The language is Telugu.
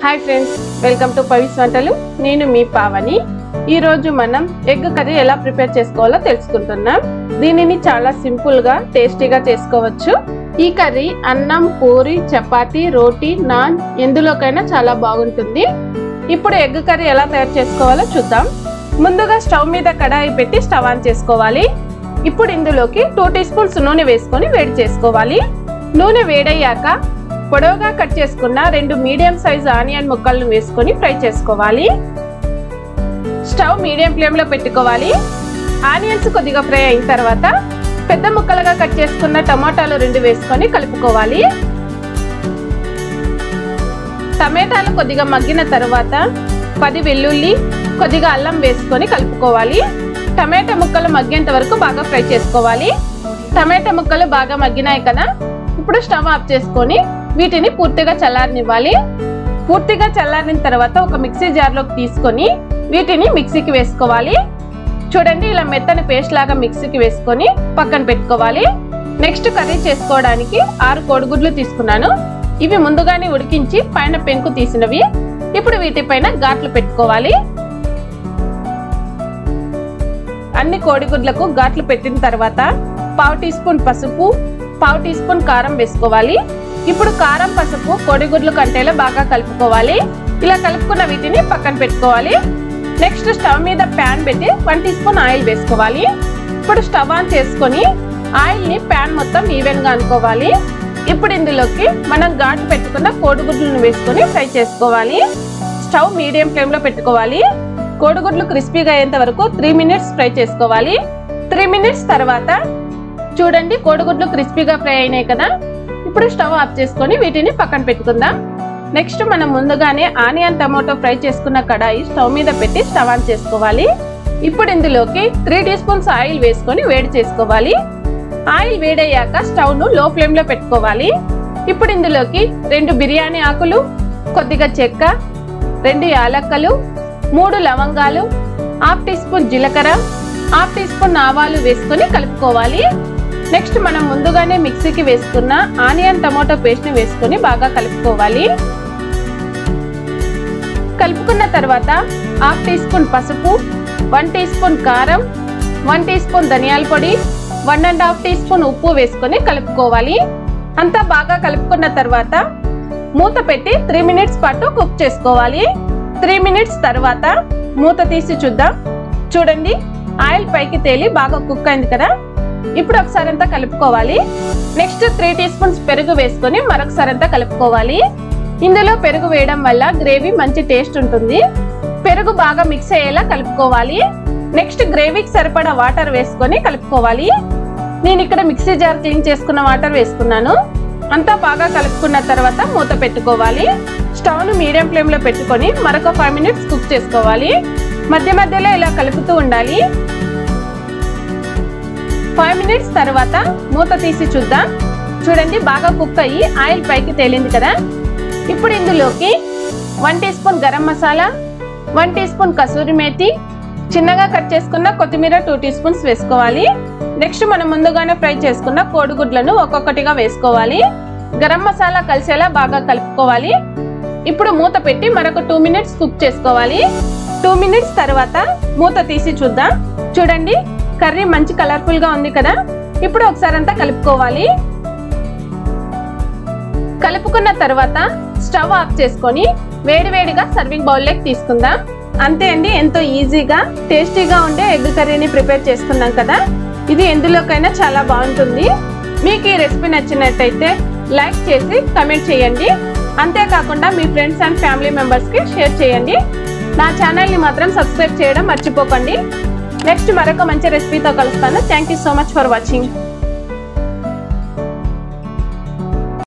hi friends welcome to Pavis వంటలు నేను మీ పావని ఈ రోజు మనం ఎగ్ కర్రీ ఎలా ప్రిపేర్ చేసుకోవాలో తెలుసుకుంటున్నాం దీనిని చాలా సింపుల్ గా టేస్టీగా చేసుకోవచ్చు ఈ కర్రీ అన్నం పూరి చపాతి రోటీ నాన్ ఎందులోకైనా చాలా బాగుంటుంది ఇప్పుడు ఎగ్ కర్రీ ఎలా తయారు చేసుకోవాలో చూద్దాం ముందుగా స్టవ్ మీద కడాయి పెట్టి స్టవ్ ఆన్ చేసుకోవాలి ఇప్పుడు ఇందులోకి టూ టీ స్పూన్స్ నూనె వేసుకొని వేడి చేసుకోవాలి నూనె వేడయ్యాక పొడవుగా కట్ చేసుకున్న రెండు మీడియం సైజ్ ఆనియన్ ముక్కలను వేసుకొని ఫ్రై చేసుకోవాలి స్టవ్ మీడియం ఫ్లేమ్ లో పెట్టుకోవాలి ఆనియన్స్ కొద్దిగా ఫ్రై అయిన తర్వాత పెద్ద ముక్కలుగా కట్ చేసుకున్న టమాటాలు రెండు వేసుకొని కలుపుకోవాలి టమాటాలు కొద్దిగా మగ్గిన తర్వాత పది వెల్లుల్లి కొద్దిగా అల్లం వేసుకొని కలుపుకోవాలి టమాటా ముక్కలు మగ్గేంత వరకు బాగా ఫ్రై చేసుకోవాలి టమాటా ముక్కలు బాగా మగ్గినాయి కదా ఇప్పుడు స్టవ్ ఆఫ్ చేసుకొని వీటిని పూర్తిగా చల్లారనివ్వాలి పూర్తిగా చల్లారిన తర్వాత ఒక మిక్సీ జార్లోకి తీసుకొని వీటిని మిక్సీకి వేసుకోవాలి చూడండి ఇలా మెత్తని పేస్ట్ లాగా మిక్సీకి వేసుకొని పక్కన పెట్టుకోవాలి నెక్స్ట్ కర్రీ చేసుకోవడానికి ఆరు కోడిగుడ్లు తీసుకున్నాను ఇవి ముందుగానే ఉడికించి పైన పెంకు తీసినవి ఇప్పుడు వీటిపైన ఘాట్లు పెట్టుకోవాలి అన్ని కోడిగుడ్లకు ఘాట్లు పెట్టిన తర్వాత పావు టీ స్పూన్ పసుపు పావు టీ స్పూన్ కారం వేసుకోవాలి ఇప్పుడు కారం పసుపు కోడిగుడ్లు కంటేలా బాగా కలుపుకోవాలి ఇలా కలుపుకున్న వీటిని పక్కన పెట్టుకోవాలి నెక్స్ట్ స్టవ్ మీద ప్యాన్ పెట్టి వన్ టీ స్పూన్ ఆయిల్ వేసుకోవాలి ఇప్పుడు స్టవ్ ఆన్ చేసుకొని ఆయిల్ ని ప్యాన్ మొత్తం ఈవెన్ గా అనుకోవాలి ఇప్పుడు ఇందులోకి మనం ఘాటు పెట్టుకున్న కోడిగుడ్లను వేసుకొని ఫ్రై చేసుకోవాలి స్టవ్ మీడియం ఫ్లేమ్ లో పెట్టుకోవాలి కోడిగుడ్లు క్రిస్పీగా అయ్యేంత వరకు త్రీ మినిట్స్ ఫ్రై చేసుకోవాలి త్రీ మినిట్స్ తర్వాత చూడండి కోడిగుడ్లు క్రిస్పీగా ఫ్రై అయినాయి కదా ఇప్పుడు స్టవ్ ఆఫ్ చేసుకొని వీటిని పక్కన పెట్టుకుందాం నెక్స్ట్ మనం ముందుగానే ఆనియన్ టమాటో ఫ్రై చేసుకున్న కడాయి స్టవ్ మీద పెట్టి స్టవ్ ఆన్ చేసుకోవాలి ఇప్పుడు ఇందులోకి త్రీ టీ స్పూన్స్ ఆయిల్ వేసుకొని వేడి చేసుకోవాలి ఆయిల్ వేడయ్యాక స్టవ్ ను లో ఫ్లేమ్ లో పెట్టుకోవాలి ఇప్పుడు ఇందులోకి రెండు బిర్యానీ ఆకులు కొద్దిగా చెక్క రెండు యాలక్కలు మూడు లవంగాలు హాఫ్ టీ స్పూన్ జీలకర్ర హాఫ్ టీ స్పూన్ ఆవాలు వేసుకొని కలుపుకోవాలి నెక్స్ట్ మనం ముందుగానే మిక్సీకి వేసుకున్న ఆనియన్ టమాటో పేస్ట్ ని వేసుకొని బాగా కలుపుకోవాలి కలుపుకున్న తర్వాత హాఫ్ టీ స్పూన్ పసుపు వన్ టీ స్పూన్ కారం వన్ టీ స్పూన్ ధనియాల పొడి one and half teaspoon ఉప్పు వేసుకొని కలుపుకోవాలి అంతా బాగా కలుపుకున్న తర్వాత మూత పెట్టి త్రీ మినిట్స్ పాటు కుక్ చేసుకోవాలి త్రీ మినిట్స్ తర్వాత మూత తీసి చూద్దాం చూడండి ఆయిల్ పైకి తేలి బాగా కుక్ అయింది కదా ఇప్పుడు ఒకసారి అంతా కలుపుకోవాలి నెక్స్ట్ త్రీ టీ స్పూన్స్ పెరుగు వేసుకొని మరొకసారి అంతా కలుపుకోవాలి ఇందులో పెరుగు వేయడం వల్ల గ్రేవీ మంచి టేస్ట్ ఉంటుంది పెరుగు బాగా మిక్స్ అయ్యేలా కలుపుకోవాలి నెక్స్ట్ గ్రేవీకి సరిపడా వాటర్ వేసుకొని కలుపుకోవాలి నేను ఇక్కడ మిక్సీ జార్ క్లీన్ చేసుకున్న వాటర్ వేసుకున్నాను అంతా బాగా కలుపుకున్న తర్వాత మూత పెట్టుకోవాలి స్టవ్ ను మీడియం ఫ్లేమ్ లో పెట్టుకొని మరొక ఫైవ్ మినిట్స్ కుక్ చేసుకోవాలి మధ్య మధ్యలో ఇలా కలుపుతూ ఉండాలి ఫైవ్ మినిట్స్ తర్వాత మూత తీసి చూద్దాం చూడండి బాగా కుక్ అయ్యి ఆయిల్ పైకి తేలింది కదా ఇప్పుడు ఇందులోకి one teaspoon garam masala one teaspoon kasuri methi చిన్నగా కట్ చేసుకున్న కొత్తిమీర టూ టీ స్పూన్స్ వేసుకోవాలి నెక్స్ట్ మనం ముందుగానే ఫ్రై చేసుకున్న కోడిగుడ్లను ఒక్కొక్కటిగా వేసుకోవాలి గరం మసాలా కలిసేలా బాగా కలుపుకోవాలి ఇప్పుడు మూత పెట్టి మరొక టూ మినిట్స్ కుక్ చేసుకోవాలి టూ మినిట్స్ తర్వాత మూత తీసి చూద్దాం చూడండి కర్రీ మంచి కలర్ఫుల్ గా ఉంది కదా ఇప్పుడు ఒకసారి అంతా కలుపుకోవాలి కలుపుకున్న తర్వాత స్టవ్ ఆఫ్ చేసుకొని వేడివేడిగా సర్వింగ్ బౌల్లోకి తీసుకుందాం అంతే అండి ఎంతో ఈజీగా టేస్టీగా ఉండే ఎగ్ కర్రీని ప్రిపేర్ చేసుకున్నాం కదా ఇది ఎందులోకైనా చాలా బాగుంటుంది మీకు ఈ రెసిపీ నచ్చినట్టయితే లైక్ చేసి కమెంట్ చేయండి అంతేకాకుండా మీ ఫ్రెండ్స్ అండ్ ఫ్యామిలీ మెంబర్స్కి షేర్ చేయండి నా ఛానల్ని మాత్రం సబ్స్క్రైబ్ చేయడం మర్చిపోకండి నెక్స్ట్ మరొక మంచి రెసిపీతో కలుస్తాను thank you so much for watching